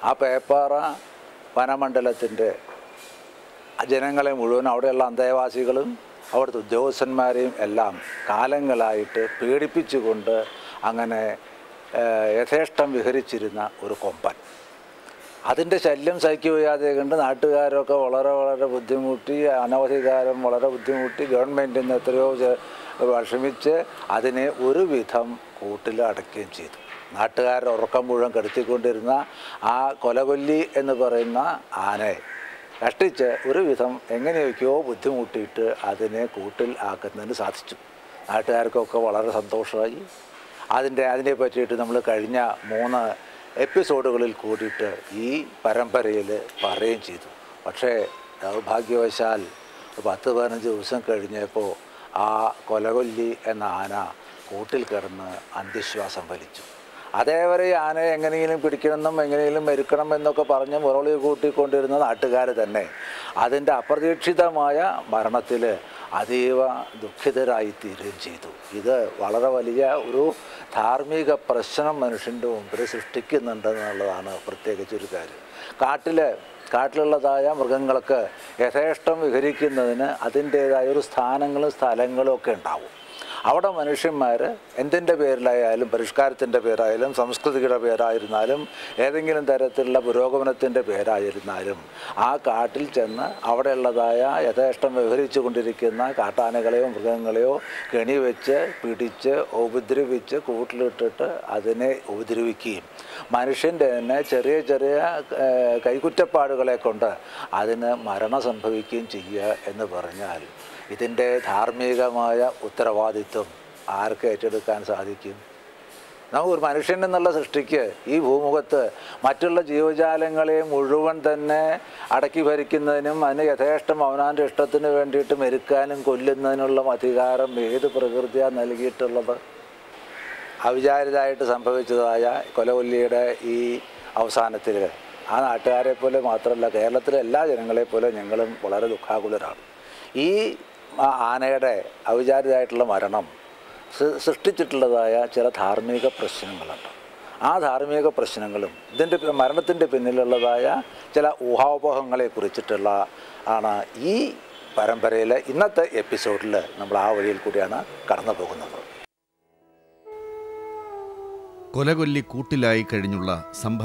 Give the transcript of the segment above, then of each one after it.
ആ പേപ്പാറ വനമണ്ഡലത്തിൻ്റെ ജനങ്ങളെ മുഴുവൻ അവിടെയുള്ള അന്തേവാസികളും അവിടുത്തെ ഉദ്യോഗസ്ഥന്മാരെയും എല്ലാം കാലങ്ങളായിട്ട് പീഡിപ്പിച്ചുകൊണ്ട് അങ്ങനെ ഏഹ്, യഥേഷ്ടം വിഹരിച്ചിരുന്ന ഒരു കൊമ്പൻ അതിൻ്റെ ശല്യം സഹിക്കുകയാതെ കണ്ട് നാട്ടുകാരൊക്കെ വളരെ വളരെ ബുദ്ധിമുട്ടി അനവധികാരം വളരെ ബുദ്ധിമുട്ടി ഗവൺമെൻറ്റിൽ നിന്ന് എത്രയോ ചെ- വിഷമിച്ച് അതിനെ ഒരുവിധം കൂട്ടിൽ അടയ്ക്കുകയും ചെയ്തു നാട്ടുകാരുടെ ഉറക്കം മുഴുവൻ കെടുത്തിക്കൊണ്ടിരുന്ന ആ കൊലകൊല്ലി എന്ന് പറയുന്ന ആനയെ കഷ്ടിച്ച് ഒരുവിധം എങ്ങനെയൊക്കെയോ ബുദ്ധിമുട്ടിയിട്ട് അതിനെ കൂട്ടിൽ ആക്കുന്നതിന് സാധിച്ചു നാട്ടുകാർക്കൊക്കെ വളരെ സന്തോഷമായി അതിൻ്റെ അതിനെ പറ്റിയിട്ട് നമ്മൾ കഴിഞ്ഞ മൂന്ന് എപ്പിസോഡുകളിൽ കൂടിയിട്ട് ഈ പരമ്പരയിൽ പറയുകയും ചെയ്തു പക്ഷേ ദൗർഭാഗ്യവശാൽ ഒരു പത്ത് പതിനഞ്ച് ദിവസം കഴിഞ്ഞപ്പോൾ ആ കൊലകൊല്ലി എന്ന ആന കൂട്ടിൽ കിടന്ന് അന്ത്യശ്വാസം വലിച്ചു അതേവരെ ഈ ആനയെ എങ്ങനെയെങ്കിലും പിടിക്കണമെന്നും എങ്ങനെയെങ്കിലും മരിക്കണം എന്നൊക്കെ പറഞ്ഞ് മുറളി കൂട്ടിക്കൊണ്ടിരുന്ന നാട്ടുകാർ തന്നെ അതിൻ്റെ അപ്രതീക്ഷിതമായ മരണത്തിൽ അതീവ ദുഃഖിതരായി തീരുകയും ചെയ്തു ഇത് വളരെ വലിയ ഒരു ധാർമ്മിക പ്രശ്നം മനുഷ്യൻ്റെ മുമ്പിൽ സൃഷ്ടിക്കുന്നുണ്ടെന്നുള്ളതാണ് പ്രത്യേകിച്ച് ഒരു കാര്യം കാട്ടിൽ കാട്ടിലുള്ളതായ മൃഗങ്ങൾക്ക് യഥേഷ്ടം വിഹരിക്കുന്നതിന് അതിൻ്റേതായ ഒരു സ്ഥാനങ്ങളും സ്ഥലങ്ങളും ഒക്കെ ഉണ്ടാവും അവിടെ മനുഷ്യന്മാർ എന്തിൻ്റെ പേരിലായാലും പരിഷ്കാരത്തിൻ്റെ പേരായാലും സംസ്കൃതിയുടെ പേരായിരുന്നാലും ഏതെങ്കിലും തരത്തിലുള്ള പുരോഗമനത്തിൻ്റെ പേരായിരുന്നാലും ആ കാട്ടിൽ ചെന്ന് അവിടെയുള്ളതായ യഥേഷ്ടം വ്യവഹരിച്ചു കൊണ്ടിരിക്കുന്ന കാട്ടാനകളെയോ മൃഗങ്ങളെയോ കെണി വെച്ച് പിടിച്ച് ഉപദ്രവിച്ച് കൂട്ടിലിട്ടിട്ട് അതിനെ ഉപദ്രവിക്കുകയും മനുഷ്യൻ്റെ തന്നെ ചെറിയ ചെറിയ ഏഹ്, കൈകുറ്റപ്പാടുകളെ കൊണ്ട് അതിന് മരണം സംഭവിക്കുകയും ചെയ്യുക എന്ന് പറഞ്ഞാൽ ഇതിൻ്റെ ധാർമ്മികമായ ഉത്തരവാദിത്വം ആർക്ക് ഏറ്റെടുക്കാൻ സാധിക്കും നമുക്ക് ഒരു മനുഷ്യൻ എന്നുള്ള സൃഷ്ടിക്ക് ഈ ഭൂമുഖത്ത് മറ്റുള്ള ജീവജാലങ്ങളെ മുഴുവൻ തന്നെ അടക്കി ഭരിക്കുന്നതിനും അതിന് യഥേഷ്ടം അവനാൻ്റെ ഇഷ്ടത്തിന് വേണ്ടിയിട്ട് മെരുക്കാനും കൊല്ലുന്നതിനുള്ള അധികാരം ഏത് പ്രകൃതിയാണ് നൽകിയിട്ടുള്ളത് അവിചാരിതമായിട്ട് സംഭവിച്ചതായ കൊലകൊല്ലിയുടെ ഈ അവസാനത്തിൽ ആ നാട്ടുകാരെ പോലെ മാത്രമല്ല കേരളത്തിലെ എല്ലാ ജനങ്ങളെ പോലെ ഞങ്ങളും വളരെ ദുഃഖാകുലരാണ് ഈ ആ ആനയുടെ അവിചാരിതമായിട്ടുള്ള മരണം സൃ- സൃഷ്ടിച്ചിട്ടുള്ളതായ ചില ധാർമ്മിക പ്രശ്നങ്ങളുണ്ട് ആ ധാർമ്മിക പ്രശ്നങ്ങളും ഇതിൻ്റെ പി- മരണത്തിൻ്റെ പിന്നിലുള്ളതായ ചില ഊഹാപോഹങ്ങളെ കുറിച്ചിട്ടുള്ള ആണ് ഈ പരമ്പരയിലെ ഇന്നത്തെ എപ്പിസോഡിൽ നമ്മൾ ആ വഴിയിൽ കൂടിയാണ് കടന്നു പോകുന്നത് കൊലകൊല്ലി കൂട്ടിലായി കഴിഞ്ഞുള്ള സംഭവം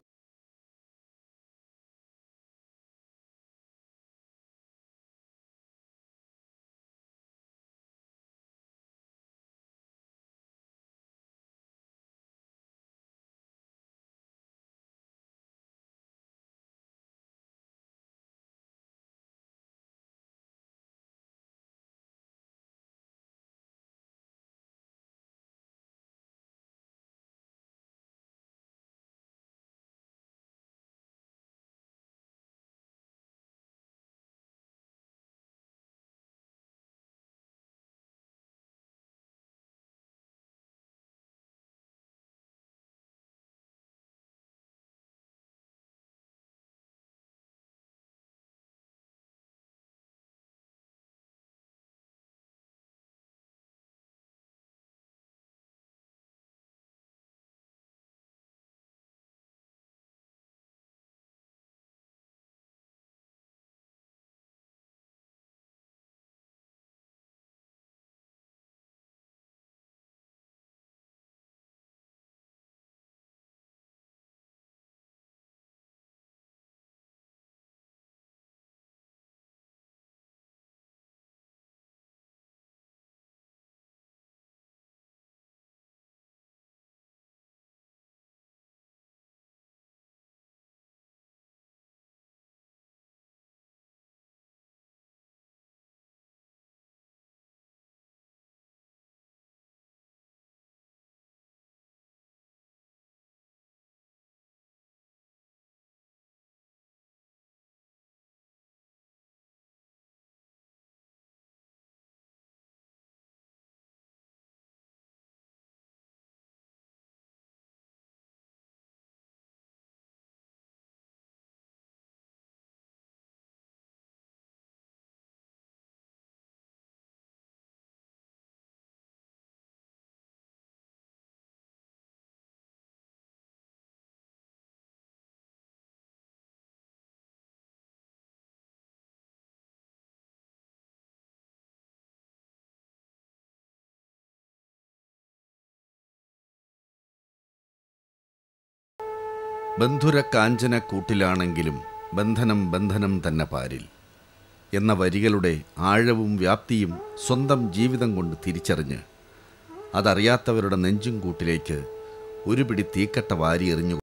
ബന്ധുര കാഞ്ചന കൂട്ടിലാണെങ്കിലും ബന്ധനം ബന്ധനം തന്നെ പാരിൽ എന്ന വരികളുടെ ആഴവും വ്യാപ്തിയും സ്വന്തം ജീവിതം കൊണ്ട് തിരിച്ചറിഞ്ഞ് അതറിയാത്തവരുടെ നെഞ്ചും കൂട്ടിലേക്ക് ഒരു പിടി തീക്കട്ട വാരി എറിഞ്ഞു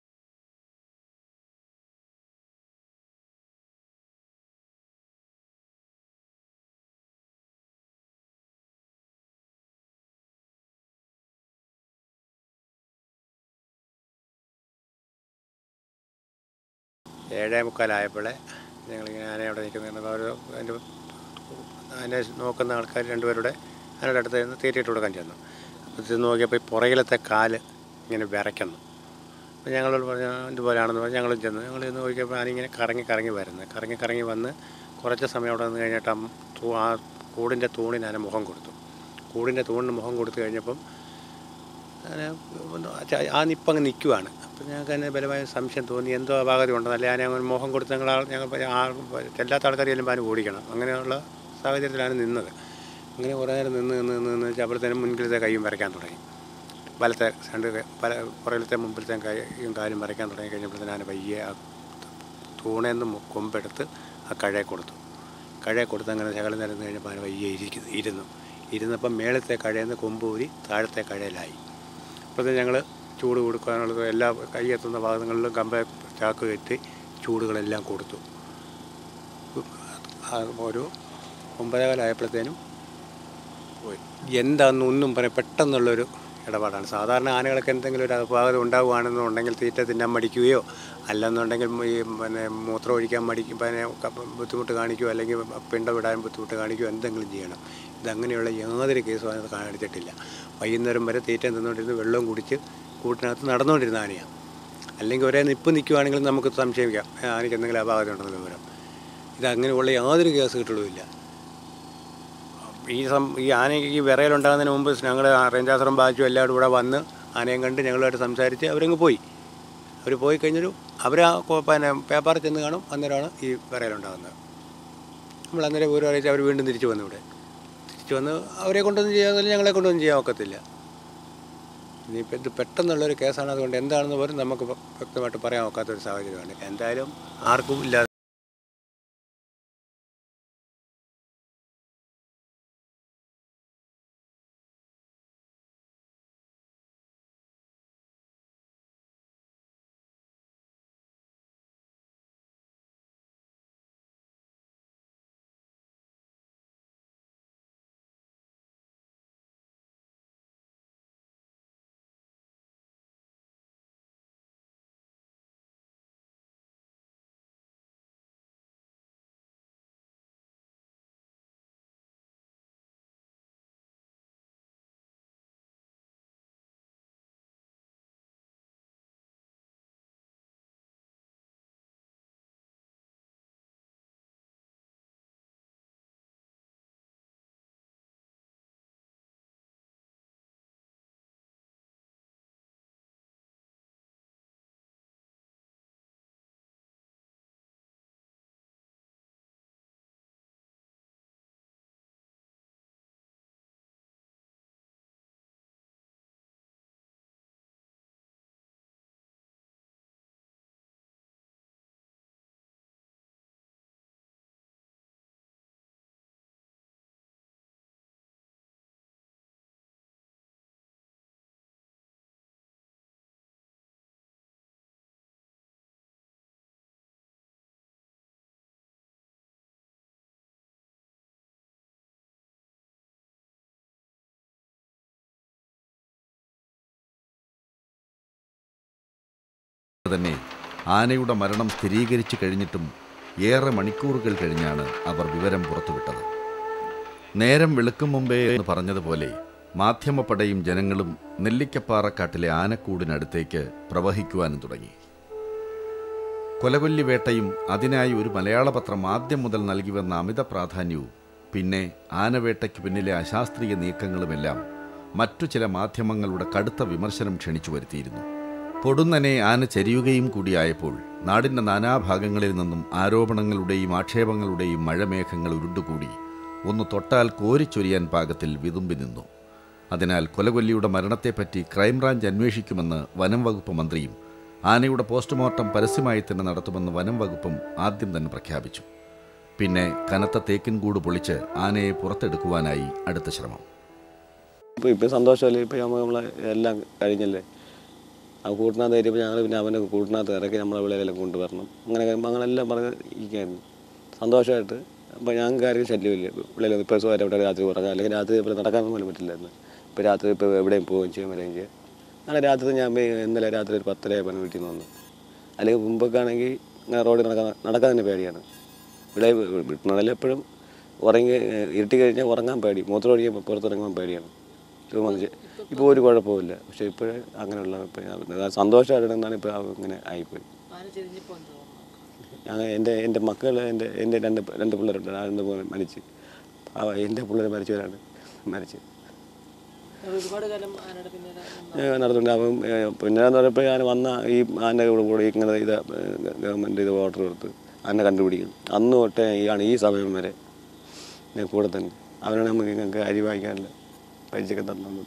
ഏഴേ മുക്കാലായപ്പോഴേ ഞങ്ങളിങ്ങനെ ആനയെ അവിടെ നിൽക്കുന്ന ഒരു അതിൻ്റെ ആനയെ നോക്കുന്ന ആൾക്കാർ രണ്ടുപേരുടെ ആനയുടെ അടുത്ത് നിന്ന് തീറ്റിയിട്ട് കൊടുക്കാൻ ചെന്നു അപ്പോൾ ഇത് നോക്കിയപ്പോൾ ഈ പുറകിലത്തെ കാല് ഇങ്ങനെ വിറയ്ക്കുന്നു അപ്പോൾ ഞങ്ങളോട് പറഞ്ഞു ഇതുപോലെയാണെന്ന് പറഞ്ഞ് ഞങ്ങളും ചെന്നു ഞങ്ങൾ ചെന്ന് നോക്കിയപ്പോൾ ആന ഇങ്ങനെ കറങ്ങി കറങ്ങി വരുന്നത് കറങ്ങി കറങ്ങി വന്ന് കുറച്ച് സമയം അവിടെ നിന്ന് കഴിഞ്ഞിട്ട് ആ തൂ- ആ കൂടിൻ്റെ തൂണിന് ആന മുഖം കൊടുത്തു കൂടിൻ്റെ തൂണിന് മുഖം കൊടുത്തു കഴിഞ്ഞപ്പം അങ്ങനെ ഒന്ന് ച- ആ നിപ്പം അങ്ങ് നിൽക്കുവാണ് അപ്പം ഞങ്ങൾക്ക് തന്നെ ബലമായ സംശയം തോന്നി എന്തോ അപാകത ഉണ്ടെന്ന് അല്ലെ ആന അങ്ങനെ മോഹം കൊടുത്ത് ഞങ്ങൾ ആൾ- ഞങ്ങൾ പ- ആ എല്ലാത്ത ആൾക്കാർ ചെല്ലുമ്പോൾ ആന ഓടിക്കണം അങ്ങനെയുള്ള സാഹചര്യത്തിലാണ് നിന്നത് അങ്ങനെ കുറേ നേരം നിന്ന് നിന്ന് നിന്ന് നിന്ന് അപ്പോഴത്തേനും മുൻപിലത്തെ കൈയും വരയ്ക്കാൻ തുടങ്ങി വലത്തെ രണ്ട് കൈ- പല പുറകിലത്തെ മുമ്പിലത്തെ കൈയും കാലും വരയ്ക്കാൻ തുടങ്ങി കഴിഞ്ഞപ്പോഴത്തേനും ആന പയ്യെ ആ തൂണേന്ന് മു- കൊമ്പെടുത്ത് ആ കഴയെ കൊടുത്തു കഴയെ കൊടുത്ത് അങ്ങനെ ശകലം നേരം നിന്ന് കഴിഞ്ഞപ്പോൾ ആന പയ്യെ ഇരിക്കുന്നു ഇരുന്നു ഇരുന്നപ്പം മേളത്തെ കഴയെന്ന് കൊമ്പ് ഊരി താഴത്തെ കഴയിലായി അപ്പോഴത്തെ ഞങ്ങൾ ചൂട് കൊടുക്കാനുള്ളത് എല്ലാ കൈ എത്തുന്ന ഭാഗങ്ങളിലും കമ്പ ചാക്ക് കെട്ടി ചൂടുകളെല്ലാം കൊടുത്തു ആ ഒരു ഒമ്പതേകാലായപ്പോഴത്തേനും പോയി എന്താണെന്ന് ഒന്നും പറയാം പെട്ടെന്നുള്ളൊരു ഇടപാടാണ് സാധാരണ ആനകൾക്ക് എന്തെങ്കിലും ഒരു അപാകത ഉണ്ടാവുകയാണെന്നുണ്ടെങ്കിൽ തീറ്റ തിന്നാൻ മടിക്കുകയോ അല്ലെന്നുണ്ടെങ്കിൽ ഈ പിന്നെ മൂത്രം ഒഴിക്കാൻ മടിക്കും പിന്നെ ക- ബുദ്ധിമുട്ട് കാണിക്കുകയോ അല്ലെങ്കിൽ പിണ്ട വിടാൻ ബുദ്ധിമുട്ട് കാണിക്കുകയോ എന്തെങ്കിലും ചെയ്യണം ഇതങ്ങനെയുള്ള യാതൊരു കേസും അതിനകത്ത് കാണിച്ചിട്ടില്ല വൈകുന്നേരം വരെ തീറ്റ തിന്നുകൊണ്ടിരുന്ന് വെള്ളവും കുടിച്ച് കൂട്ടിനകത്ത് നടന്നുകൊണ്ടിരുന്ന ആനയാണ് അല്ലെങ്കിൽ ഒരേ നിപ്പ് നിൽക്കുവാണെങ്കിൽ നമുക്ക് സംശയിക്കാം "ആ, ആനയ്ക്ക് എന്തെങ്കിലും അപാകത ഉണ്ടെന്ന് വിവരം ഇതങ്ങനെയുള്ള യാതൊരു കേസുകെട്ടുകളുമില്ല ഈ സം ഈ ആന ഈ വിറയലുണ്ടാകുന്നതിന് മുമ്പ് ഞങ്ങൾ റേഞ്ചാസറും ബാച്ചും എല്ലാവരും ഇവിടെ വന്ന് ആനയും കണ്ട് ഞങ്ങളുമായിട്ട് സംസാരിച്ച് അവരങ്ങ് പോയി അവർ പോയി കഴിഞ്ഞൊരു അവർ ആ കൊ- പിന്നെ പേപ്പറിൽ ചെന്ന് കാണും അന്നേരമാണ് ഈ വിറയലുണ്ടാകുന്നത് നമ്മൾ അന്നേരം വിവരം അറിയിച്ച് അവർ വീണ്ടും തിരിച്ചു വന്നു ഇവിടെ തിരിച്ചു വന്ന് അവരെ കൊണ്ടൊന്നും ചെയ്യാൻ ഞങ്ങളെ കൊണ്ടൊന്നും ചെയ്യാൻ ഒക്കത്തില്ല ഇനിയിപ്പോൾ ഇത് പെട്ടെന്നുള്ളൊരു കേസാണ് അതുകൊണ്ട് എന്താണെന്ന് പോലും നമുക്ക് വ- വ്യക്തമായിട്ട് പറയാൻ ഒക്കാത്തൊരു സാഹചര്യമാണ് എന്തായാലും ആർക്കും ഇല്ലാതെ തന്നെ ആനയുടെ മരണം സ്ഥിരീകരിച്ചു കഴിഞ്ഞിട്ടും ഏറെ മണിക്കൂറുകൾ കഴിഞ്ഞാണ് അവർ വിവരം പുറത്തുവിട്ടത് നേരം വെളുക്കും മുമ്പേ എന്ന് പറഞ്ഞതുപോലെ മാധ്യമപ്പടയും ജനങ്ങളും നെല്ലിക്കപ്പാറക്കാട്ടിലെ ആനക്കൂടിനടുത്തേക്ക് പ്രവഹിക്കുവാനും തുടങ്ങി കൊലകൊല്ലി വേട്ടയും അതിനായി ഒരു മലയാള പത്രം ആദ്യം മുതൽ നൽകി വന്ന അമിത പ്രാധാന്യവും പിന്നെ ആനവേട്ടയ്ക്ക് പിന്നിലെ അശാസ്ത്രീയ നീക്കങ്ങളുമെല്ലാം മറ്റു ചില മാധ്യമങ്ങളുടെ കടുത്ത വിമർശനം ക്ഷണിച്ചു വരുത്തിയിരുന്നു പൊടുന്നനെ ആന ചരിയുകയും കൂടിയായപ്പോൾ നാടിൻ്റെ നാനാഭാഗങ്ങളിൽ നിന്നും ആരോപണങ്ങളുടെയും ആക്ഷേപങ്ങളുടെയും മഴമേഘങ്ങൾ ഉരുണ്ടുകൂടി ഒന്ന് തൊട്ടാൽ കോരിച്ചൊരിയാൻ പാകത്തിൽ വിതുമ്പി നിന്നു അതിനാൽ കൊലകൊല്ലിയുടെ മരണത്തെപ്പറ്റി ക്രൈംബ്രാഞ്ച് അന്വേഷിക്കുമെന്ന് വനം വകുപ്പ് മന്ത്രിയും ആനയുടെ പോസ്റ്റ്മോർട്ടം പരസ്യമായി തന്നെ നടത്തുമെന്ന് വനം വകുപ്പും ആദ്യം തന്നെ പ്രഖ്യാപിച്ചു പിന്നെ കനത്ത തേക്കിൻകൂട് പൊളിച്ച് ആനയെ പുറത്തെടുക്കുവാനായി അടുത്ത ശ്രമം ഇപ്പോൾ ഇപ്പോൾ സന്തോഷമല്ലേ ഇപ്പോൾ നമ്മൾ നമ്മളെ എല്ലാം കഴിഞ്ഞല്ലേ ആ കൂട്ടിനകത്ത് കയറിയപ്പോൾ ഞങ്ങൾ പിന്നെ അവനെ കൂട്ടിനകത്ത് ഇറക്കി നമ്മളെ വിളയിലെല്ലാം കൊണ്ടുവരണം അങ്ങനെ ഞങ്ങളെല്ലാം പറഞ്ഞ് ഇരിക്കുകയായിരുന്നു സന്തോഷമായിട്ട് അപ്പോൾ ഞങ്ങൾക്ക് ആർക്കും ശല്യമില്ല വിളയിൽ ഇപ്പോൾ സുഖമായിട്ട് ഇവിടെ രാത്രി ഉറങ്ങാം അല്ലെങ്കിൽ രാത്രി ഇപ്പോൾ നടക്കാൻ പോലും പറ്റില്ലായിരുന്നു ഇപ്പോൾ രാത്രി ഇപ്പോൾ എവിടെയും പോവുകയും ചെയ്യാൻ വരികയും ചെയ്യാം അങ്ങനെ രാത്രി ഞാൻ പോയി ഇന്നലെ രാത്രി ഒരു പത്തര പണി വീട്ടിൽ നിന്ന് വന്നു അല്ലെങ്കിൽ മുമ്പൊക്കെ ആണെങ്കിൽ ഇങ്ങനെ റോഡിൽ നടക്കാൻ നടക്കാൻ തന്നെ പേടിയാണ് ഇവിടെ വീട്ടിനാണെങ്കിലും എപ്പോഴും ഉറങ്ങി ഇരുട്ടി കഴിഞ്ഞാൽ ഉറങ്ങാൻ പേടി മൂത്രം ഒഴിക്കാൻ പുറത്തിറങ്ങാൻ പേടിയാണ് ഇപ്പോൾ വന്ന് ചെ- ഇപ്പോൾ ഒരു കുഴപ്പമില്ല പക്ഷേ ഇപ്പോഴേ അങ്ങനെയുള്ള ഇപ്പോൾ ഞാൻ സന്തോഷമായിട്ടാണ് ഇപ്പോൾ ഇങ്ങനെ ആയിപ്പോയി ഞങ്ങൾ എൻ്റെ എൻ്റെ മക്കൾ എൻ്റെ എൻ്റെ രണ്ട് രണ്ട് പിള്ളേരുണ്ട് ആ രണ്ട് മോൻ മരിച്ച് ആ എൻ്റെ പിള്ളേർ മരിച്ചവരാണ് മരിച്ചത് ഒരുപാട് കാലം ആനയുടെ പിന്നാലെ നിന്ന് ഞാൻ നടത്തുന്നുണ്ട് അപ്പം ഏഹ്, പിന്നെ എന്ന് പറയുമ്പോൾ ഞാൻ വന്ന ഈ ആൻ്റെ കൂടെ കൂടെ ഇങ്ങനെ ഇത് ഗവൺമെൻറ് ഇത് ഓർഡർ കൊടുത്ത് ആനെ കണ്ടുപിടിക്കും അന്ന് തൊട്ടേ ഇയാണ് ഈ സമയം വരെ ഞാൻ കൂടെ തന്നെ അവനാണ് നമുക്ക് ഞങ്ങൾക്ക് അരി വാങ്ങിക്കാനില്ല പൈസയൊക്കെ തന്നത്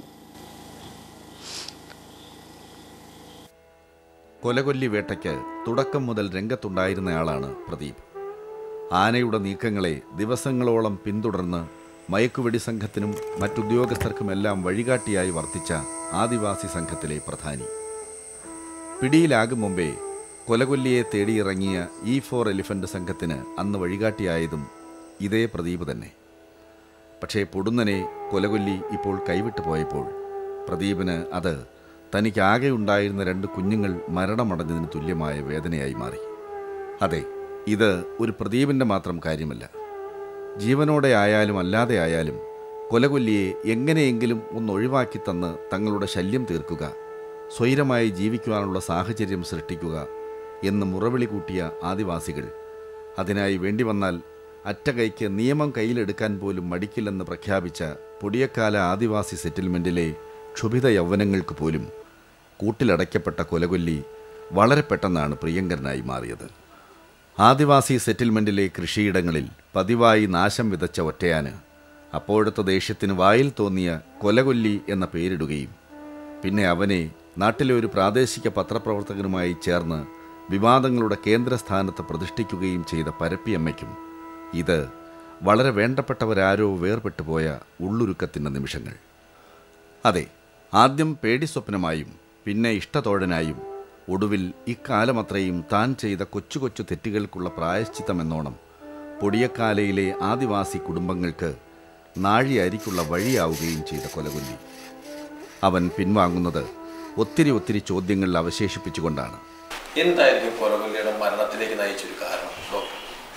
കൊലകൊല്ലി വേട്ടയ്ക്ക് തുടക്കം മുതൽ രംഗത്തുണ്ടായിരുന്നയാളാണ് പ്രദീപ് ആനയുടെ നീക്കങ്ങളെ ദിവസങ്ങളോളം പിന്തുടർന്ന് മയക്കുവെടി സംഘത്തിനും മറ്റുദ്യോഗസ്ഥർക്കുമെല്ലാം വഴികാട്ടിയായി വർത്തിച്ച ആദിവാസി സംഘത്തിലെ പ്രധാനി പിടിയിലാകും മുമ്പേ കൊലകൊല്ലിയെ തേടിയിറങ്ങിയ ഇ ഫോർ എലിഫന്റ് സംഘത്തിന് അന്ന് വഴികാട്ടിയായതും ഇതേ പ്രദീപ് തന്നെ പക്ഷേ പൊടുന്നനെ കൊലകൊല്ലി ഇപ്പോൾ കൈവിട്ടു പോയപ്പോൾ പ്രദീപിന് അത് തനിക്കാകെ ഉണ്ടായിരുന്ന രണ്ട് കുഞ്ഞുങ്ങൾ മരണമടഞ്ഞതിന് തുല്യമായ വേദനയായി മാറി അതെ ഇത് ഒരു പ്രദീപിൻ്റെ മാത്രം കാര്യമല്ല ജീവനോടെ ആയാലും അല്ലാതെ ആയാലും കൊലകൊല്ലിയെ എങ്ങനെയെങ്കിലും ഒന്ന് ഒഴിവാക്കി തന്ന് തങ്ങളുടെ ശല്യം തീർക്കുക സ്വൈരമായി ജീവിക്കുവാനുള്ള സാഹചര്യം സൃഷ്ടിക്കുക എന്ന് മുറവിളി കൂട്ടിയ ആദിവാസികൾ അതിനായി വേണ്ടി വന്നാൽ അറ്റകൈക്ക് നിയമം കയ്യിലെടുക്കാൻ പോലും മടിക്കില്ലെന്ന് പ്രഖ്യാപിച്ച പൊടിയക്കാല ആദിവാസി സെറ്റിൽമെൻറ്റിലെ ക്ഷുഭിത യൗവനങ്ങൾക്ക് പോലും കൂട്ടിലടയ്ക്കപ്പെട്ട കൊലകൊല്ലി വളരെ പെട്ടെന്നാണ് പ്രിയങ്കരനായി മാറിയത് ആദിവാസി സെറ്റിൽമെൻറ്റിലെ കൃഷിയിടങ്ങളിൽ പതിവായി നാശം വിതച്ച ഒറ്റയാന് അപ്പോഴത്തെ ദേഷ്യത്തിന് വായിൽ തോന്നിയ കൊലകൊല്ലി എന്ന പേരിടുകയും പിന്നെ അവനെ നാട്ടിലെ ഒരു പ്രാദേശിക പത്രപ്രവർത്തകനുമായി ചേർന്ന് വിവാദങ്ങളുടെ കേന്ദ്രസ്ഥാനത്ത് പ്രതിഷ്ഠിക്കുകയും ചെയ്ത പരപ്പിയമ്മയ്ക്കും ഇത് വളരെ വേണ്ടപ്പെട്ടവരാരോ വേർപെട്ടുപോയ ഉള്ളുരുക്കത്തിൻ്റെ നിമിഷങ്ങൾ അതെ ആദ്യം പേടി സ്വപ്നമായും പിന്നെ ഇഷ്ടതോഴനായും ഒടുവിൽ ഇക്കാലമത്രയും താൻ ചെയ്ത കൊച്ചു കൊച്ചു തെറ്റുകൾക്കുള്ള പ്രായശ്ചിത്തമെന്നോണം പൊടിയക്കാലയിലെ ആദിവാസി കുടുംബങ്ങൾക്ക് നാഴി അരിക്കുള്ള വഴിയാവുകയും ചെയ്ത കൊലകൊല്ലി അവൻ പിൻവാങ്ങുന്നത് ഒത്തിരി ഒത്തിരി ചോദ്യങ്ങൾ അവശേഷിപ്പിച്ചുകൊണ്ടാണ് എന്തായിരിക്കും കൊലകൊല്ലിയുടെ മരണത്തിലേക്ക് നയിച്ചൊരു കാരണം ഡോക്ടർ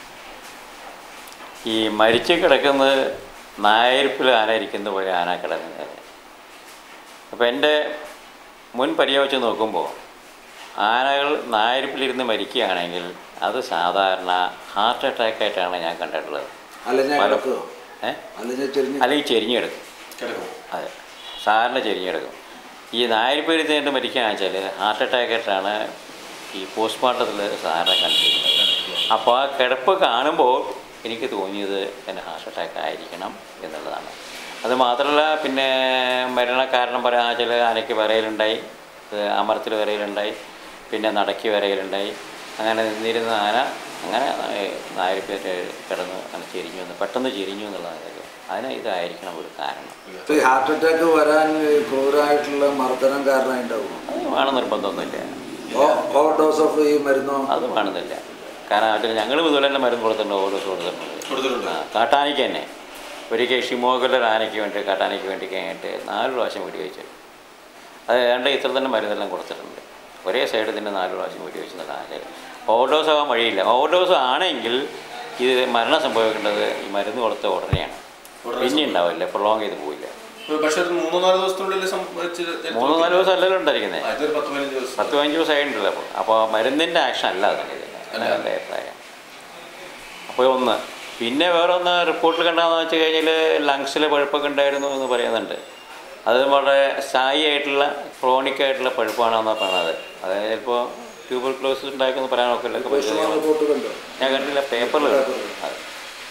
ഈ മരിച്ചു കിടക്കുന്നത് നായരിപ്പിൽ ആന ഇരിക്കുന്ന പോലെ ആന കിടക്കുന്നത് അപ്പോൾ എൻ്റെ മുൻ പര്യവച്ച് നോക്കുമ്പോൾ ആനകൾ നായരിപ്പിലിരുന്ന് മരിക്കുകയാണെങ്കിൽ അത് സാധാരണ ഹാർട്ട് അറ്റാക്ക് ആയിട്ടാണ് ഞാൻ കണ്ടിട്ടുള്ളത് അലഞ്ഞാൽ പല- കിടക്കുമോ? ഏ? അല്ലെങ്കിൽ ചെരിഞ്ഞ് അല്ലെങ്കിൽ ചെരിഞ്ഞെടുക്കും കിടക്കും അതെ സാറിന് ചെരിഞ്ഞെടുക്കും ഈ നായരിപ്പിരുന്നിട്ട് മരിക്കുകയാണെന്ന് വെച്ചാൽ ഹാർട്ട് അറ്റാക്ക് ആയിട്ടാണ് ഈ പോസ്റ്റ്മോർട്ടത്തിൽ സാറിനെ കണ്ടിരിക്കുന്നത് അപ്പോൾ ആ കിടപ്പ് കാണുമ്പോൾ എനിക്ക് തോന്നിയത് എൻ്റെ ഹാർട്ട് അറ്റാക്ക് ആയിരിക്കണം എന്നുള്ളതാണ് അത് മാത്രമല്ല പിന്നെ മരണകാരണം പറയാന്ന് വെച്ചാൽ ആനയ്ക്ക് വിറയലുണ്ടായി അമരത്തിൽ വിറയലുണ്ടായി പിന്നെ നടക്കി വിറയലുണ്ടായി അങ്ങനെ നിന്നിരുന്ന ആന അങ്ങനെ നായരിപ്പേറ്റ് കിടന്ന് അങ്ങനെ ചെരിഞ്ഞു എന്ന് പെട്ടെന്ന് ചെരിഞ്ഞു എന്നുള്ളതാണ് കാര്യം അതിന് ഇതായിരിക്കണം ഒരു കാരണം ഇപ്പൊ ഈ ഹാർട്ട് അറ്റാക്ക് വരാൻ ക്രൂരായിട്ടുള്ള മർദ്ദനം കാരണമായിട്ടുണ്ടാവും അത് വേണം നിർബന്ധമൊന്നുമില്ല ഓവർ ഡോസ് ഓഫ് ഈ മരുന്നോ അത് വേണമെന്നില്ല കാരണം അതിൽ ഞങ്ങൾ ഇതുപോലെ തന്നെ മരുന്ന് കൊടുത്തിട്ടുണ്ട് ഓരോ കൊടുത്തിട്ടുണ്ട് കൊടുത്തിട്ടുണ്ട് ആ, കാട്ടാനയ്ക്ക് തന്നെ ഒരിക്കൽ ഷിമോഗുലർ ആനയ്ക്ക് വേണ്ടി കാട്ടാനയ്ക്ക് വേണ്ടി കഴിഞ്ഞിട്ട് നാല് പ്രാവശ്യം വെടിവെച്ചു അത് ഏതാണ്ട് ഇത്ര തന്നെ മരുന്നെല്ലാം കൊടുത്തിട്ടുണ്ട് ഒരേ സൈഡിൽ തന്നെ നാല് പ്രാവശ്യം വെടിവെച്ച് ആന ഓവർഡോസ് ആവാൻ വഴിയില്ല ഓവർഡോസ് ആണെങ്കിൽ ഇത് മരണം സംഭവിക്കേണ്ടത് ഈ മരുന്ന് കൊടുത്ത ഉടനെയാണ് പിന്നെ ഉണ്ടാവില്ല പ്രൊലോങ് ചെയ്ത് പോയില്ല പക്ഷെ അത് മൂന്നോ നാലോ ദിവസത്തിനുള്ളിൽ സംഭവിച്ച് മൂന്ന് നാല് ദിവസം അല്ലല്ലോ ഉണ്ടായിരിക്കുന്നത് ആ, ഇതൊരു പത്ത് പതിനഞ്ച് ദിവസം പത്ത് പതിനഞ്ച് ദിവസം ആയിട്ടുണ്ടല്ലോ അപ്പോൾ അപ്പോൾ മരുന്നിൻ്റെ ആക്ഷൻ അല്ല അതിന് ഇതിന് എൻ്റെ അഭിപ്രായം അപ്പോൾ ഒന്ന് പിന്നെ വേറെ ഒന്ന് റിപ്പോർട്ടിൽ കണ്ടാന്ന് വെച്ച് കഴിഞ്ഞാൽ ലങ്സിൽ പഴുപ്പൊക്കെ ഉണ്ടായിരുന്നു എന്ന് പറയുന്നുണ്ട് അത് വളരെ സ്ഥായി ആയിട്ടുള്ള ക്രോണിക് ആയിട്ടുള്ള പഴുപ്പാണെന്നാണ് പറയണത് അതായത് ചിലപ്പോൾ ട്യൂബർ ക്ലോസ് ഉണ്ടാക്കുമെന്ന് പറയാനൊക്കെ റിപ്പോർട്ട് കണ്ടോ ഞാൻ കണ്ടില്ല പേപ്പറിൽ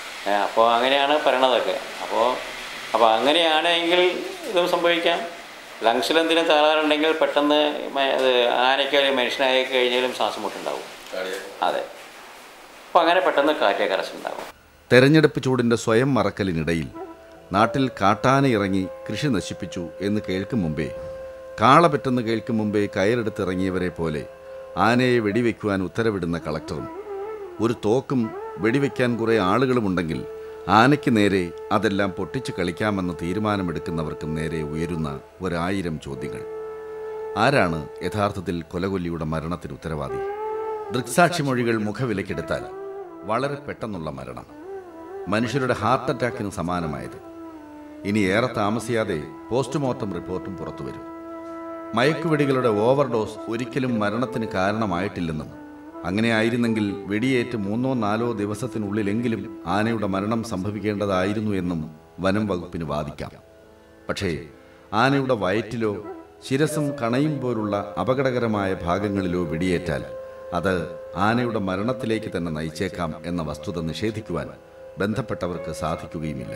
അപ്പോൾ അങ്ങനെയാണ് പറയണതൊക്കെ അപ്പോൾ അപ്പോൾ അങ്ങനെയാണെങ്കിൽ ഇതും സംഭവിക്കാം ലങ്സിൽ എന്തെങ്കിലും തകരാറുണ്ടെങ്കിൽ പെട്ടെന്ന് മ- അത് ആനയ്ക്ക് മനുഷ്യനായി കഴിഞ്ഞാലും ശ്വാസം മുട്ടുണ്ടാവും അതെ അപ്പോൾ അങ്ങനെ പെട്ടെന്ന് കാർഡിയാക് അറസ്റ്റ് ഉണ്ടാവും തെരഞ്ഞെടുപ്പ് ചൂടിൻ്റെ സ്വയം മറക്കലിനിടയിൽ നാട്ടിൽ കാട്ടാന ഇറങ്ങി കൃഷി നശിപ്പിച്ചു എന്ന് കേൾക്കും മുമ്പേ കാള പെട്ടെന്ന് കേൾക്കും മുമ്പേ കയറെടുത്തിറങ്ങിയവരെ പോലെ ആനയെ വെടിവെക്കുവാൻ ഉത്തരവിടുന്ന കളക്ടറും ഒരു തോക്കും വെടിവെക്കാൻ കുറേ ആളുകളുമുണ്ടെങ്കിൽ ആനയ്ക്ക് നേരെ അതെല്ലാം പൊട്ടിച്ച് കളിക്കാമെന്ന് തീരുമാനമെടുക്കുന്നവർക്കും നേരെ ഉയരുന്ന ഒരായിരം ചോദ്യങ്ങൾ ആരാണ് യഥാർത്ഥത്തിൽ കൊലകൊല്ലിയുടെ മരണത്തിന് ഉത്തരവാദി ദൃക്സാക്ഷി മൊഴികൾ മുഖവിലക്കെടുത്താൽ വളരെ പെട്ടെന്നുള്ള മരണം മനുഷ്യരുടെ ഹാർട്ട് അറ്റാക്കിന് സമാനമായത് ഇനി ഏറെ താമസിയാതെ പോസ്റ്റ്മോർട്ടം റിപ്പോർട്ടും പുറത്തുവരും മയക്കുവെടികളുടെ ഓവർഡോസ് ഒരിക്കലും മരണത്തിന് കാരണമായിട്ടില്ലെന്നും അങ്ങനെ ആയിരുന്നെങ്കിൽ വെടിയേറ്റ് മൂന്നോ നാലോ ദിവസത്തിനുള്ളിലെങ്കിലും ആനയുടെ മരണം സംഭവിക്കേണ്ടതായിരുന്നു എന്നും വനം വകുപ്പിന് വാദിക്കാം പക്ഷേ ആനയുടെ വയറ്റിലോ ശിരസും കണയും പോലുള്ള അപകടകരമായ ഭാഗങ്ങളിലോ വെടിയേറ്റാൽ അത് ആനയുടെ മരണത്തിലേക്ക് തന്നെ നയിച്ചേക്കാം എന്ന വസ്തുത നിഷേധിക്കുവാൻ ബന്ധപ്പെട്ടവർക്ക് സാധിക്കുകയുമില്ല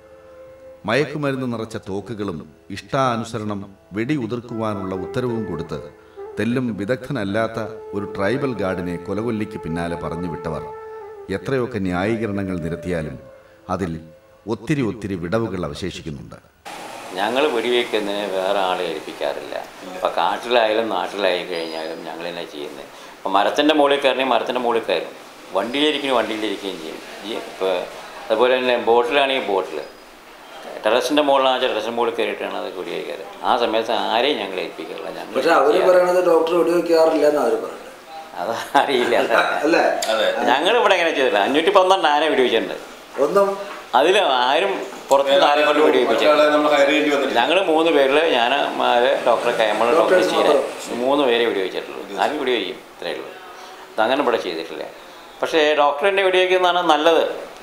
മയക്കുമരുന്ന് നിറച്ച തോക്കുകളും ഇഷ്ടാനുസരണം വെടി ഉതിർക്കുവാനുള്ള ഉത്തരവും കൊടുത്ത് തെല്ലും വിദഗ്ധനല്ലാത്ത ഒരു ട്രൈബൽ ഗാർഡിനെ കൊലകൊല്ലിക്ക് പിന്നാലെ പറഞ്ഞു വിട്ടവർ എത്രയൊക്കെ ന്യായീകരണങ്ങൾ നിരത്തിയാലും അതിൽ ഒത്തിരി ഒത്തിരി വിടവുകൾ അവശേഷിക്കുന്നുണ്ട് ഞങ്ങൾ വെടിവെക്കുന്നതിന് വേറെ ആളെ ഏൽപ്പിക്കാറില്ല ഇപ്പോൾ കാട്ടിലായാലും നാട്ടിലായി കഴിഞ്ഞാലും ഞങ്ങൾ തന്നെ ചെയ്യുന്നത് ഇപ്പോൾ മരത്തിൻ്റെ മുകളിൽ കയറണമെങ്കിൽ മരത്തിൻ്റെ മുകളിൽ കയറും വണ്ടിയിലിരിക്കുകയും വണ്ടിയിലിരിക്കുകയും ചെയ്യും ഈ ഇപ്പോൾ അതുപോലെ തന്നെ ബോട്ടിലാണെങ്കിൽ ബോട്ടിൽ ടെറസിൻ്റെ മുകളിലാണെന്ന് വെച്ചാൽ ടെറസിൻ്റെ മുകളിൽ കയറിയിട്ടാണ് അത് വെടിവെക്കാറ് ആ സമയത്ത് ആരെയും ഞങ്ങൾ ഏൽപ്പിക്കാറില്ല ഞങ്ങൾ പക്ഷെ അവര് പറയണത് ഡോക്ടർ വെടിവെക്കാറില്ല എന്ന് അവര് പറയുന്നത് അത് അറിയില്ല അല്ലേ ഞങ്ങൾ ഇവിടെ എങ്ങനെ ചെയ്തില്ല അഞ്ഞൂറ്റി പന്ത്രണ്ട് ആന വെടിവെച്ചിട്ടുണ്ട് ഒന്നും അതിൽ ആരും പുറത്തുനിന്ന് ആരും കൊണ്ട് വെടിവെപ്പിച്ചില്ല നമ്മൾ ഹയർ ചെയ്യേണ്ടി വന്നില്ല ഞങ്ങൾ മൂന്ന് പേരിൽ ഞാൻ ഡോക്ടറെ കൈമൾ ഡോക്ടർ സ്റ്റീനെ മൂന്ന് പേരെ വെടിവെച്ചിട്ടുള്ളൂ ആരും വെടിവെക്കും ഇത്രയേ ഉള്ളൂ അതങ്ങനെ ഇവിടെ ചെയ്തിട്ടില്ല പക്ഷേ ഡോക്ടറിൻ്റെ വെടിവെക്കുന്നതാണ് നല്ലത്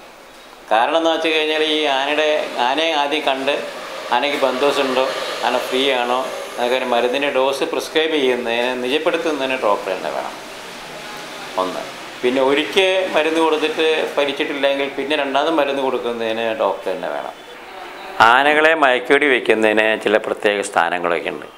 കാരണം എന്താ വെച്ച് കഴിഞ്ഞാൽ ഈ ആനയുടെ ആനയെ ആദ്യം കണ്ട് ആനയ്ക്ക് ബന്ധോസുണ്ടോ ആന ഫ്രീ ആണോ അതൊക്കെ ഒരു മരുന്നിൻ്റെ ഡോസ് പ്രിസ്ക്രൈബ് ചെയ്യുന്നതിന് നിജപ്പെടുത്തുന്നതിന് ഡോക്ടർ തന്നെ വേണം ഒന്ന് പിന്നെ ഒരിക്കൽ മരുന്ന് കൊടുത്തിട്ട് പരിച്ചിട്ടില്ലെങ്കിൽ പിന്നെ രണ്ടാമത് മരുന്ന് കൊടുക്കുന്നതിന് ഡോക്ടർ തന്നെ വേണം ആനകളെ മയക്കുവെടി വയ്ക്കുന്നതിന് ചില പ്രത്യേക സ്ഥാനങ്ങളൊക്കെ ഉണ്ട്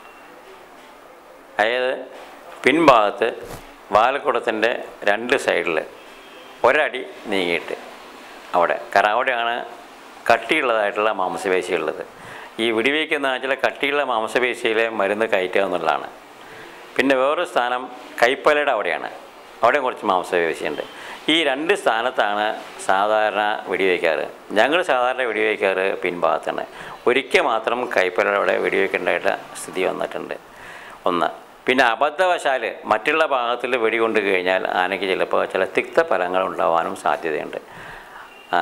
അതായത് പിൻഭാഗത്ത് വാലക്കുടത്തിൻ്റെ രണ്ട് സൈഡിൽ ഒരടി നീങ്ങിയിട്ട് അവിടെ കാരണം അവിടെയാണ് കട്ടിയുള്ളതായിട്ടുള്ള മാംസപേശി ഉള്ളത് ഈ വെടിവയ്ക്കുന്ന ചില കട്ടിയുള്ള മാംസപേശിയിലെ മരുന്ന് കയറ്റുക എന്നുള്ളതാണ് പിന്നെ വേറൊരു സ്ഥാനം കൈപ്പലയുടെ അവിടെയാണ് അവിടെ കുറച്ച് മാംസപേശിയുണ്ട് ഈ രണ്ട് സ്ഥാനത്താണ് സാധാരണ വെടിവെക്കാറ് ഞങ്ങൾ സാധാരണ വെടിവെക്കാറ് പിൻഭാഗത്താണ് ഒരിക്കൽ മാത്രം കൈപ്പലയുടെ അവിടെ വെടിവെക്കേണ്ടതായിട്ട് സ്ഥിതി വന്നിട്ടുണ്ട് ഒന്ന് പിന്നെ അബദ്ധവശാൽ മറ്റുള്ള ഭാഗത്തിൽ വെടികൊണ്ട് കഴിഞ്ഞാൽ ആനയ്ക്ക് ചിലപ്പോൾ ചില തിക്ത ഫലങ്ങൾ ഉണ്ടാവാനും സാധ്യതയുണ്ട് ആ,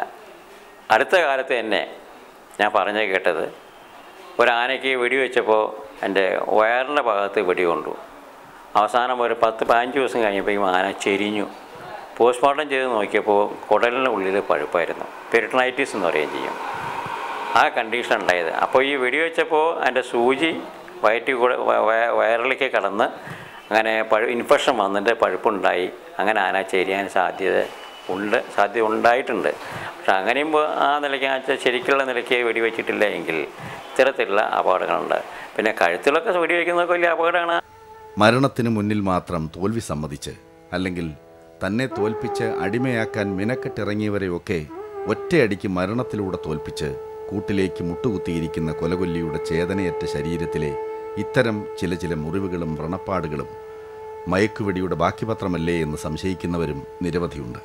അടുത്ത കാലത്ത് തന്നെ ഞാൻ പറഞ്ഞു കേട്ടത് ഒരു ആനയ്ക്ക് വെടിവെച്ചപ്പോൾ എൻ്റെ വയറിൻ്റെ ഭാഗത്ത് വെടി കൊണ്ടു അവസാനം ഒരു പത്ത് പതിനഞ്ച് ദിവസം കഴിഞ്ഞപ്പോഴേക്കും ആന ചെരിഞ്ഞു പോസ്റ്റ്മോർട്ടം ചെയ്ത് നോക്കിയപ്പോൾ കുടലിൻ്റെ ഉള്ളിൽ പഴുപ്പായിരുന്നു പെരിട്ടണൈറ്റിസ് എന്ന് പറയുകയും ചെയ്യും ആ കണ്ടീഷൻ ഉണ്ടായത് അപ്പോൾ ഈ വെടിവെച്ചപ്പോൾ അതിൻ്റെ സൂചി വയറ്റിൽ കൂടെ വ- വയ- വയറിലേക്ക് കടന്ന് അങ്ങനെ പഴു ഇൻഫെക്ഷൻ വന്നിട്ട് പഴുപ്പുണ്ടായി അങ്ങനെ ആന ചെരിയാൻ സാധ്യത ഉണ്ട് സാധ്യത ഉണ്ടായിട്ടുണ്ട് പക്ഷെ അങ്ങനെയും പോ- ആ നിലയ്ക്ക് ആ ചെ- ശരിക്കുള്ള നിലയ്ക്ക് വെടിവെച്ചിട്ടില്ല എങ്കിൽ ഇത്തരത്തിലുള്ള അപകടങ്ങളുണ്ട് പിന്നെ കഴുത്തിലൊക്കെ വെടിവെക്കുന്നതൊക്കെ വലിയ അപകടമാണ് മരണത്തിന് മുന്നിൽ മാത്രം തോൽവി സമ്മതിച്ച് അല്ലെങ്കിൽ തന്നെ തോൽപ്പിച്ച് അടിമയാക്കാൻ മിനക്കെട്ടിറങ്ങിയവരെയൊക്കെ ഒറ്റയടിക്ക് മരണത്തിലൂടെ തോൽപ്പിച്ച് കൂട്ടിലേക്ക് മുട്ടുകുത്തിയിരിക്കുന്ന കൊലകൊല്ലിയുടെ ചേതനയറ്റ ശരീരത്തിലെ ഇത്തരം ചില ചില മുറിവുകളും വ്രണപ്പാടുകളും മയക്കുവെടിയുടെ ബാക്കിപത്രമല്ലേ എന്ന് സംശയിക്കുന്നവരും നിരവധിയുണ്ട്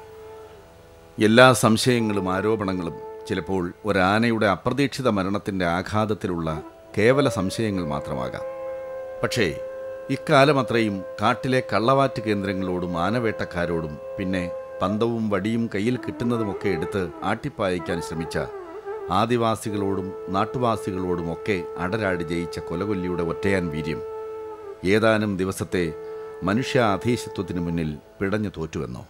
എല്ലാ സംശയങ്ങളും ആരോപണങ്ങളും ചിലപ്പോൾ ഒരാനയുടെ അപ്രതീക്ഷിത മരണത്തിൻ്റെ ആഘാതത്തിലുള്ള കേവല സംശയങ്ങൾ മാത്രമാകാം പക്ഷേ ഇക്കാലമത്രയും കാട്ടിലെ കള്ളവാറ്റ് കേന്ദ്രങ്ങളോടും ആനവേട്ടക്കാരോടും പിന്നെ പന്തവും വടിയും കയ്യിൽ കിട്ടുന്നതുമൊക്കെ എടുത്ത് ആട്ടിപ്പായിക്കാൻ ശ്രമിച്ച ആദിവാസികളോടും നാട്ടുവാസികളോടുമൊക്കെ അടരാടി ജയിച്ച കൊലകൊല്ലിയുടെ ഒറ്റയാൻ വീര്യം ഏതാനും ദിവസത്തെ മനുഷ്യ അധീശത്വത്തിന് മുന്നിൽ പിടഞ്ഞു തോറ്റുവെന്നോ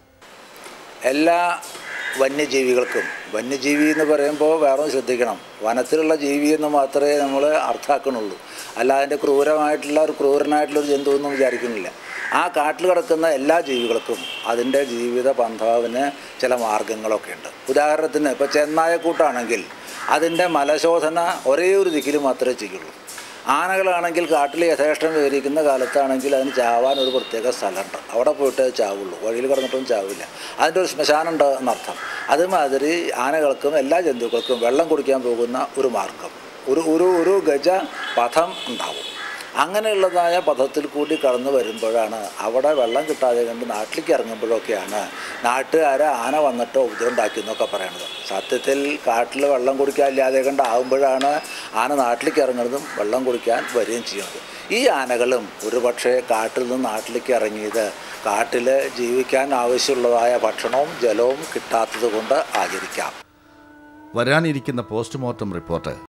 എല്ലാ വന്യജീവികൾക്കും വന്യജീവി എന്ന് പറയുമ്പോൾ വേറെ ഒന്ന് ശ്രദ്ധിക്കണം വനത്തിലുള്ള ജീവി എന്ന് മാത്രമേ നമ്മൾ അർത്ഥാക്കണുള്ളൂ അല്ല അതിൻ്റെ ക്രൂരമായിട്ടുള്ള ഒരു ക്രൂരനായിട്ടുള്ള ഒരു ജന്തു ഒന്നും വിചാരിക്കുന്നില്ല ആ കാട്ടിൽ കിടക്കുന്ന എല്ലാ ജീവികൾക്കും അതിൻ്റെ ജീവിത പന്ഥാവിന് ചില മാർഗങ്ങളൊക്കെ ഉണ്ട് ഉദാഹരണത്തിന് ഇപ്പോൾ ചെന്നായക്കൂട്ടാണെങ്കിൽ അതിൻ്റെ മലശോധന ഒരേ ഒരു ദിക്കിൽ മാത്രമേ ചെയ്യുള്ളൂ ആനകളാണെങ്കിൽ കാട്ടിൽ യഥേഷ്ടം വിവരിക്കുന്ന കാലത്താണെങ്കിൽ അതിന് ചാവാൻ ഒരു പ്രത്യേക സ്ഥലമുണ്ട് അവിടെ പോയിട്ട് ചാവുള്ളൂ വഴിയിൽ കിടന്നിട്ടൊന്നും ചാവില്ല അതിൻ്റെ ഒരു ശ്മശാനം ഉണ്ട് എന്നർത്ഥം അതുമാതിരി ആനകൾക്കും എല്ലാ ജന്തുക്കൾക്കും വെള്ളം കുടിക്കാൻ പോകുന്ന ഒരു മാർഗം ഒരു ഒരു ഒരു ഗജ പഥം ഉണ്ടാവും അങ്ങനെയുള്ളതായ പഥത്തിൽ കൂടി കടന്നു വരുമ്പോഴാണ് അവിടെ വെള്ളം കിട്ടാതെ കണ്ട് നാട്ടിലേക്ക് ഇറങ്ങുമ്പോഴൊക്കെയാണ് നാട്ടുകാരെ ആന വന്നിട്ട് ഉപദ്രവം ഉണ്ടാക്കി എന്നൊക്കെ പറയണത് സത്യത്തിൽ കാട്ടിൽ വെള്ളം കുടിക്കാനില്ലാതെ കണ്ട് ആകുമ്പോഴാണ് ആന നാട്ടിലേക്ക് ഇറങ്ങുന്നതും വെള്ളം കുടിക്കാൻ വരികയും ചെയ്യുന്നത് ഈ ആനകളും ഒരുപക്ഷെ കാട്ടിൽ നിന്ന് നാട്ടിലേക്ക് ഇറങ്ങിയത് കാട്ടിൽ ജീവിക്കാൻ ആവശ്യമുള്ളതായ ഭക്ഷണവും ജലവും കിട്ടാത്തത് കൊണ്ട് ആയിരിക്കാം വരാനിരിക്കുന്ന പോസ്റ്റ്മോർട്ടം റിപ്പോർട്ട്